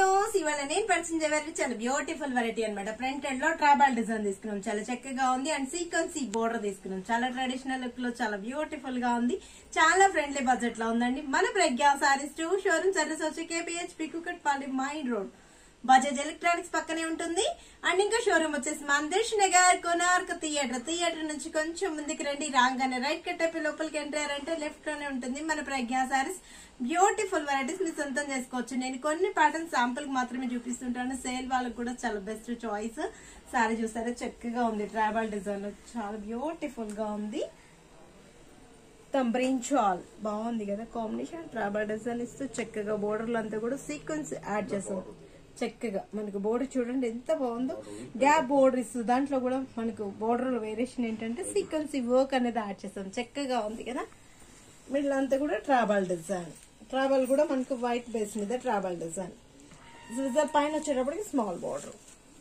views ఇవాళ నేను పరిచయం చేయవాలి చాలా బ్యూటిఫుల్ వెరైటీ అన్నమాట ప్రింటెడ్ లో ట్రాబల్ డిజైన్ తీసుకున్నాం చాలా చక్కగా ఉంది అండ్ సీక్వెన్సీ బోర్డర్ తీసుకున్నాం చాలా ట్రెడిషనల్ లుక్ లో చాలా బ్యూటిఫుల్ గా ఉంది చాలా ఫ్రెండ్లీ బడ్జెట్ లో ఉందండి మన Pragna Sarees two showroom service వచ్చి కేపీహెచ్ పికుకట్ పాలి మైండ్ రోడ్ బజాజ్ ఎలక్ట్రానిక్స్ పక్కనే ఉంటుంది అండ్ ఇంకా షోరూమ్ వచ్చేసి మందేష్ నగర్ కొనార్క్ థియేటర్ థియేటర్ నుంచి కొంచెం ముందుకు రండి రాగానే రైట్ కట్ అయిపోయి లోపలికి ఎంటర్ అంటే లెఫ్ట్ లోనే ఉంటుంది మన ప్రజ్ఞా సారీస్ బ్యూటిఫుల్ వెరైటీస్ మీరు సొంతం చేసుకోవచ్చు నేను కొన్ని ప్యాటర్న్ శాంపుల్ కి మాత్రమే చూపిస్తుంటాను సేల్ వాళ్ళకి కూడా చాలా బెస్ట్ చాయిస్ సారీ చూసారా చక్కగా ఉంది ట్రావెల్ డిజైన్ చాలా బ్యూటిఫుల్ గా ఉంది తంబ్రీన్ చాల్ బాగుంది కదా కాంబినేషన్ ట్రాబల్ డిజైన్ ఇస్తూ చక్కగా బోర్డర్లు అంతా కూడా సీక్వెన్స్ యాడ్ చేసాం చక్కగా మనకు బోర్డర్ చూడండి ఎంత బాగుందో గ్యాప్ బోర్డర్ ఇస్తుంది దాంట్లో కూడా మనకు బోర్డర్ వేరియేషన్ ఏంటంటే సీక్వెన్స్ వర్క్ అనేది యాడ్ చేసాం చక్కగా ఉంది కదా మిడిల్ అంతా కూడా ట్రాబల్ డిజైన్ ట్రాబల్ కూడా మనకు వైట్ బేస్ మీద ట్రాబల్ డిజైన్ జిజర్ పైన వచ్చేటప్పటికి స్మాల్ బోర్డర్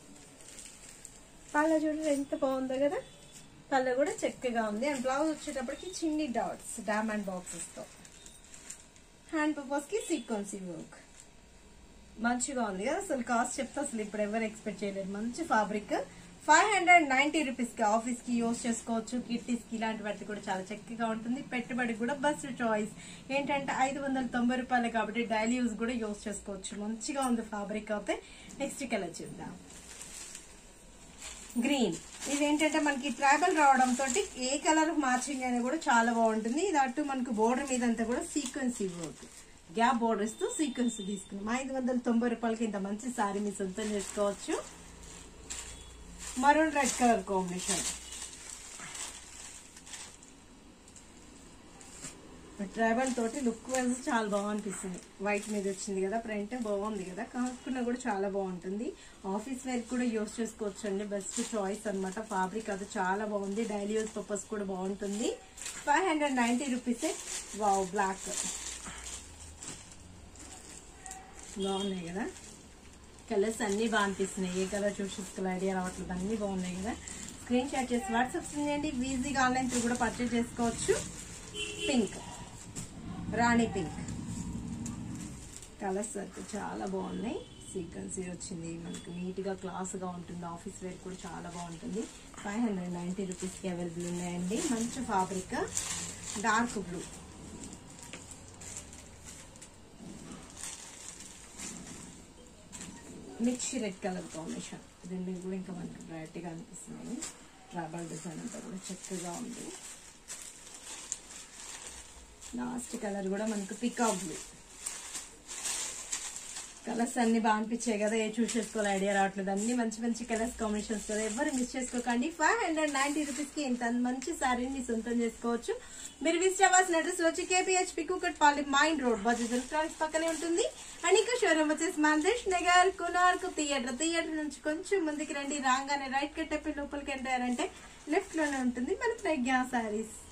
పళ్ళ చూడండి ఎంత బాగుందో కదా పళ్ళ కూడా చక్కగా ఉంది అండ్ బ్లౌజ్ వచ్చేటప్పటికి చిన్ని డాట్స్ డైమండ్ బాక్సెస్ తో హ్యాండ్ పర్పస్ కి సీక్వెన్సీ వర్క్ మంచిగా ఉంది కదా అసలు కాస్ట్ చెప్తే అసలు ఇప్పుడు ఎవరు ఎక్స్పెక్ట్ చేయలేదు మంచి fabric five hundred ninety rupees కి ఆఫీస్ కి యూస్ చేసుకోవచ్చు కిట్టీస్ కి ఇలాంటి వాటికి కూడా చాలా చక్కగా ఉంటుంది పెట్టుబడి కూడా బెస్ట్ చాయిస్ ఏంటంటే ఐదు వందల తొంభై రూపాయలు కాబట్టి డైలీ యూస్ కూడా యూస్ చేసుకోవచ్చు మంచిగా ఉంది ఫ్యాబ్రిక్ అయితే నెక్స్ట్ కలర్ చూద్దాం గ్రీన్ ఇది ఏంటంటే మనకి ట్రావెల్ రావడం తోటి ఏ కలర్ మ్యాచింగ్ అయినా కూడా చాలా బాగుంటుంది ఇది అటు మనకు బోర్డర్ మీద అంతా కూడా సీక్వెన్సీ వర్క్ గ్యాప్ బోర్డర్ ఇస్తూ సీక్వెన్స్ తీసుకున్నాం ఐదు వందల తొంభై రూపాయలకి ఇంత మంచి సారీ మీ సొంతం చేసుకోవచ్చు maroon red colour combination travel తోటి లుక్ వైజ్ చాలా బాగనిపిస్తుంది వైట్ మీద వచ్చింది కదా ప్రింట్ బాగుంది కదా కాసుకున్నా కూడా చాలా బాగుంటుంది ఆఫీస్ వేర్ కూడా యూస్ చేసుకోవచ్చు అండి బెస్ట్ చాయిస్ అనమాట ఫ్యాబ్రిక్ అది చాలా బాగుంది డైలీ యూస్ పర్పస్ కూడా బాగుంటుంది ఫైవ్ హండ్రెడ్ నైన్టీ రూపీసే వావ్ బ్లాక్ బాగున్నాయి కదా కలర్స్ అన్ని బాగా అనిపిస్తున్నాయి ఏ కలర్ చూసి చూసుకోవాలి ఐడియా రావట్లేదు అన్ని బాగున్నాయి కదా స్క్రీన్ షాట్ చేసి వాట్సాప్ చేయండి ఈజీగా ఆన్లైన్ త్రూ కూడా పర్చేజ్ చేసుకోవచ్చు పింక్ రాణి పింక్ కలర్స్ అయితే చాలా బాగున్నాయి సీక్వెన్సీ వచ్చింది మనకు నీట్ గా క్లాస్ గా ఉంటుంది ఆఫీస్ వేర్ కూడా చాలా బాగుంటుంది ఫైవ్ హండ్రెడ్ నైన్టీ రూపీస్ కి అవైలబుల్ ఉన్నాయండి మంచి ఫ్యాబ్రిక్ డార్క్ బ్లూ మిర్చి రెడ్ కలర్ కాంబినేషన్ రెండు కూడా ఇంకా మనకి బ్రైట్గా అనిపిస్తున్నాయి ట్రాబల్ డిజైన్ అంతా కూడా చక్కగా ఉంది లాస్ట్ కలర్ కూడా మనకు పికాక్ బ్లూ కలర్స్ అన్ని బాగా అనిపించాయి కదా ఏ చూస్ చేసుకోవాలి ఐడియా రావట్లేదు అన్ని మంచి మంచి కలర్స్ కాంబినేషన్స్ కదా ఎవరు మిస్ చేసుకోకండి ఫైవ్ హండ్రెడ్ నైన్టీ రూపీస్ కి ఇంత మంచి సారీని సొంతం చేసుకోవచ్చు మీరు విజిట్ అవ్వాల్సిన అడ్రస్ వచ్చి కేపీహెచ్ పికుకట్ పాలి మైండ్ రోడ్ బజాజ్ ఎలక్ట్రానిక్స్ పక్కనే ఉంటుంది అండ్ ఇంకా షోరూమ్ వచ్చేసి మందేష్ నగర్ కునార్క్ థియేటర్ థియేటర్ నుంచి కొంచెం ముందుకు రండి రాగానే రైట్ కట్ అయిపోయి లోపలికి ఎంటారంటే లెఫ్ట్ లోనే ఉంటుంది మన ప్రజ్ఞా సారీస్